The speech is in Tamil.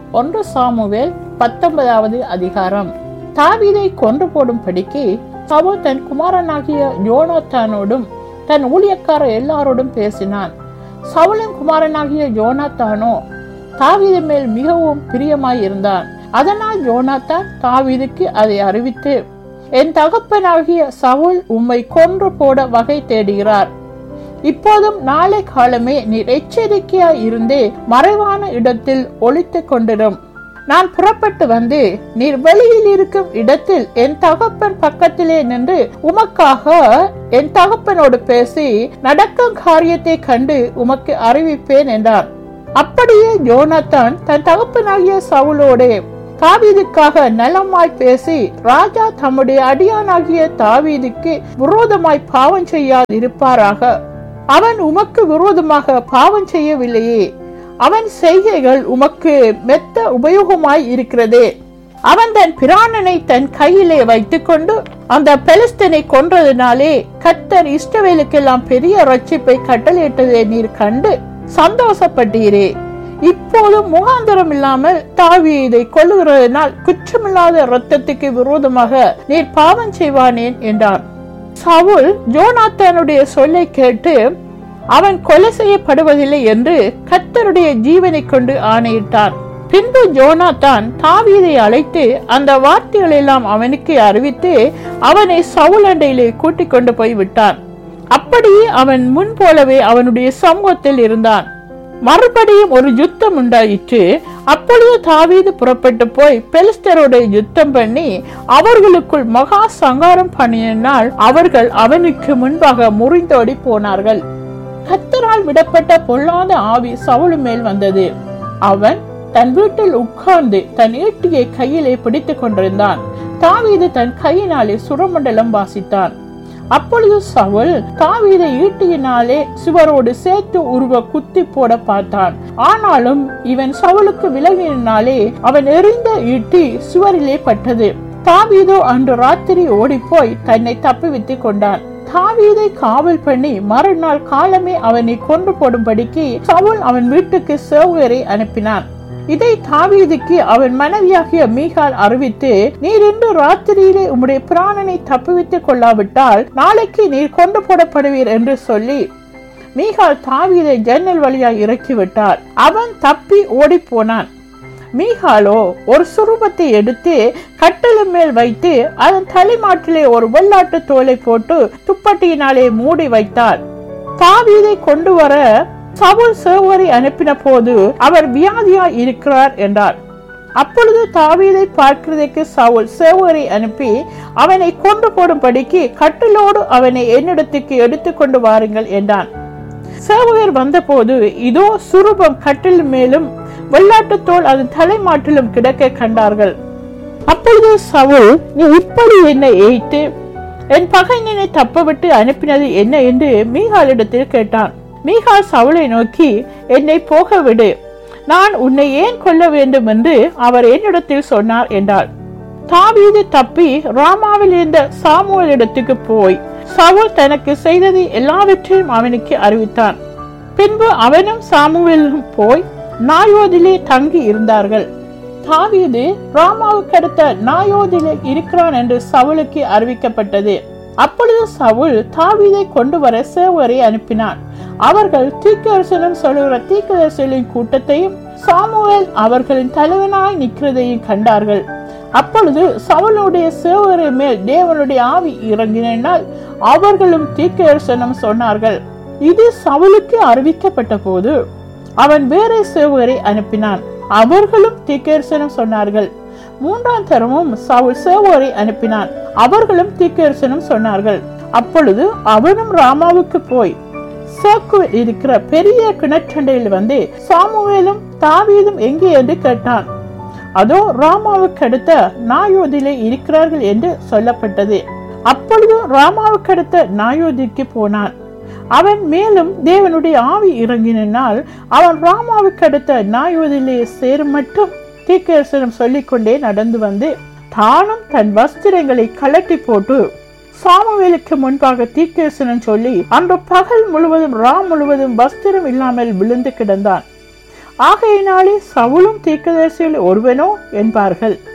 ஒன்று சாமுவேல் பத்தொன்பதாவது அதிகாரம் தாவீதை கொன்று போடும்படிக்கு சவுல் தன் குமாரனாகிய யோனாத்தானோடும் தன் ஊழியக்கார எல்லாரோடும் பேசினான் சவுலின் குமாரனாகிய யோனாத்தானோ தாவீது மேல் மிகவும் பிரியமாயிருந்தான் அதனால் யோனாத்தான் தாவீதுக்கு அதை அறிவித்து என் தகப்பனாகிய சவுல் உம்மை கொன்று போட வகை தேடுகிறார் இப்போதும் நாளை காலமே நீர் எச்சரிக்கையாய் இருந்தே மறைவான இடத்தில் ஒளித்துக் கொண்டிரும் நான் புறப்பட்டு வந்து நீர் வெளியில் இருக்கும் இடத்தில் என் தகப்பன் பக்கத்திலே நின்று உமக்காக என் தகப்பனோடு பேசி நடக்கும் காரியத்தை கண்டு உமக்கு அறிவிப்பேன் என்றான் அப்படியே யோனத்தான் தன் தகப்பனாகிய சவுலோடே தாவீதுக்காக நலமாய் பேசி ராஜா தம்முடைய அடியானாகிய தாவீதுக்கு விரோதமாய் பாவம் செய்யாதிருப்பாராக அவன் உமக்கு விரோதமாக பாவம் செய்யவில்லையே அவன் செய்கைகள் உமக்கு மெத்த உபயோகமாய் இருக்கிறதே அவன் தன் பிராணனை தன் கையிலே வைத்துக்கொண்டு அந்த பெலிஸ்தனை கொன்றதினாலே கத்தர் இஷ்டவேலுக்கெல்லாம் பெரிய ரட்சிப்பை கட்டளையிட்டதை நீர் கண்டு சந்தோஷப்பட்டீரே இப்போது முகாந்திரம் இல்லாமல் தாவீதை கொல்லுகிறதினால் குற்றமில்லாத இரத்தத்துக்கு விரோதமாக நீர் பாவம் செய்வானேன் என்றான் சவுல் ஜோனாத்தானுடைய சொல்லை கேட்டு அவன் கொலை செய்யப்படுவதில்லை என்று கத்தருடைய ஜீவனை கொண்டு ஆணையிட்டான் பின்பு ஜோனாத்தான் தாவீதை அழைத்து அந்த வார்த்தைகள் எல்லாம் அவனுக்கு அறிவித்து அவனை சவுலண்டையிலே கூட்டிக் கொண்டு போய் விட்டான் அப்படியே அவன் முன் போலவே அவனுடைய சமூகத்தில் இருந்தான் மறுபடியும் ஒரு யுத்தம் உண்டாயிற்று அப்பொழுது தாவீது புறப்பட்டு போய் பெலிஸ்தரோட யுத்தம் பண்ணி அவர்களுக்குள் மகா சங்காரம் பண்ணினால் அவர்கள் அவனுக்கு முன்பாக முறிந்தோடி போனார்கள் கத்தரால் விடப்பட்ட பொல்லாத ஆவி சவுளு மேல் வந்தது அவன் தன் வீட்டில் உட்கார்ந்து தன் ஈட்டியை கையிலே பிடித்துக் கொண்டிருந்தான் தாவீது தன் கையினாலே சுரமண்டலம் வாசித்தான் அப்பொழுது சவுல் தாவீதை ஈட்டியினாலே சுவரோடு சேர்த்து உருவ குத்தி போட பார்த்தான் ஆனாலும் இவன் சவுலுக்கு விலகினாலே அவன் எறிந்த ஈட்டி சுவரிலே பட்டது தாவீதோ அன்று ராத்திரி ஓடிப்போய் தன்னை தப்புவித்துக் கொண்டான் தாவீதை காவல் பண்ணி மறுநாள் காலமே அவனை கொன்று போடும்படிக்கு சவுல் அவன் வீட்டுக்கு சேவகரை அனுப்பினான் இதை தாவீதுக்கு அவன் மனைவியாகிய மீகால் அறிவித்து நீர் இன்று ராத்திரியிலே உம்முடைய பிராணனை தப்புவித்துக் கொள்ளாவிட்டால் நாளைக்கு நீர் கொண்டு போடப்படுவீர் என்று சொல்லி மீகால் தாவீதை ஜன்னல் வழியாய் இறக்கிவிட்டார் அவன் தப்பி ஓடி போனான் மீகாலோ ஒரு சுரூபத்தை எடுத்து கட்டளை மேல் வைத்து அதன் தலைமாட்டிலே ஒரு வெள்ளாட்டு தோலை போட்டு துப்பட்டியினாலே மூடி வைத்தார் தாவீதை கொண்டு வர சவுல் சேவரை அனுப்பின போது அவர் வியாதியா இருக்கிறார் என்றார் அப்பொழுது தாவீதை பார்க்கிறதுக்கு சவுல் சேவரை அனுப்பி அவனை கொண்டு போடும்படிக்கு கட்டிலோடு அவனை என்னிடத்துக்கு எடுத்துக்கொண்டு வாருங்கள் என்றான் சேவகர் வந்தபோது இதோ சுரூபம் கட்டில் மேலும் வெள்ளாட்டுத்தோல் அதன் தலைமாட்டிலும் கிடக்க கண்டார்கள் அப்பொழுது சவுல் நீ இப்படி என்னை எய்த்து என் பகைஞனை தப்பவிட்டு அனுப்பினது என்ன என்று மீகாலிடத்தில் கேட்டான் மீகால் சவுளை நோக்கி என்னை போக விடு நான் உன்னை ஏன் கொல்ல வேண்டும் என்று அவர் என்னிடத்தில் சொன்னார் என்றாள் தாவீது தப்பி ராமாவில் இருந்த சாமுவல் இடத்துக்கு போய் சவுல் தனக்கு செய்தது எல்லாவற்றையும் அவனுக்கு அறிவித்தான் பின்பு அவனும் சாமுவேலும் போய் நாயோதிலே தங்கி இருந்தார்கள் தாவீது ராமாவுக்கு அடுத்த நாயோதிலே இருக்கிறான் என்று சவுலுக்கு அறிவிக்கப்பட்டது அப்பொழுது சவுல் தாவீதை கொண்டு வர சேவரை அனுப்பினான் அவர்கள் தீக்கரசனம் சொல்லுகிற தீக்கதரிசலின் கூட்டத்தையும் சாமுவேல் அவர்களின் தலைவனாய் நிற்கிறதையும் கண்டார்கள் அப்பொழுது சவுளுடைய சேவரை மேல் தேவனுடைய ஆவி இறங்கினால் அவர்களும் தீக்கதரிசனம் சொன்னார்கள் இது சவுலுக்கு அறிவிக்கப்பட்ட போது அவன் வேற சேவகரை அனுப்பினான் அவர்களும் தீக்கரிசனம் சொன்னார்கள் மூன்றாம் தரமும் சவுல் சேவகரை அனுப்பினான் அவர்களும் தீக்கரிசனம் சொன்னார்கள் அப்பொழுது அவனும் ராமாவுக்கு போய் சேக்குவில் இருக்கிற பெரிய கிணற்றண்டையில் வந்து சாமுவேலும் தாவீதும் எங்கே என்று கேட்டான் அதோ ராமாவுக்கு அடுத்த நாயோதிலே இருக்கிறார்கள் என்று சொல்லப்பட்டது அப்பொழுது ராமாவுக்கு அடுத்த நாயோதிக்கு போனான் அவன் மேலும் தேவனுடைய ஆவி இறங்கினால் அவன் ராமாவுக்கு அடுத்த நாயோதிலே சேரும் மட்டும் தீக்கரசனம் சொல்லிக்கொண்டே நடந்து வந்து தானும் தன் வஸ்திரங்களை கலட்டி போட்டு சாமுவேலுக்கு முன்பாக தீக்கரசனம் சொல்லி அன்று பகல் முழுவதும் ராம் முழுவதும் வஸ்திரம் இல்லாமல் விழுந்து கிடந்தான் ஆகையினாலே சவுலும் தீர்க்கதரிசியில் ஒருவனோ என்பார்கள்